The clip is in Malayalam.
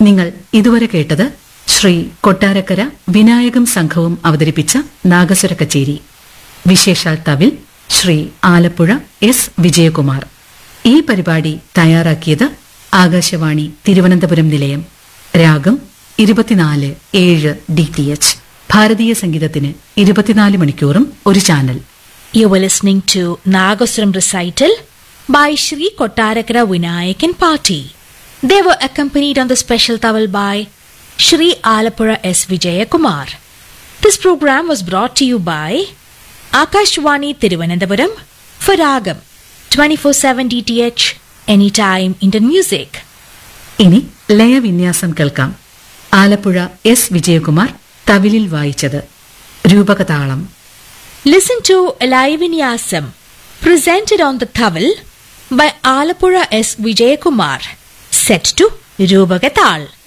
നിങ്ങൾ ഇതുവരെ കേട്ടത് ശ്രീ കൊട്ടാരക്കര വിനായകം സംഘവും അവതരിപ്പിച്ച നാഗസ്വര കച്ചേരി വിശേഷാൽ തവിൽ ശ്രീ ആലപ്പുഴ എസ് വിജയകുമാർ ഈ പരിപാടി തയ്യാറാക്കിയത് ആകാശവാണി തിരുവനന്തപുരം നിലയം രാഗം ഇരുപത്തിനാല് ഏഴ് ഡി ടി എച്ച് ഭാരതീയ സംഗീതത്തിന് ഇരുപത്തിനാല് മണിക്കൂറും ഒരു channel You were listening to Nagaswaram recital by Sri Kottarakara Vinayakan Party. They were accompanied on the special towel by Sri Alapura S. Vijayakumar. This program was brought to you by Akashwani Tiruvananthapuram for Ragam 24/7 DTH anytime Indian music. ഇനി ലയവിന്യാസം കേൾക്കാം ആലപ്പുഴ എസ് വിജയകുമാർ തവിലിൽ വായിച്ചത് രൂപകതാളം Listen to Alivinyasam presented on the towel by Alapura S. Vijayakumar set to Rubagatal.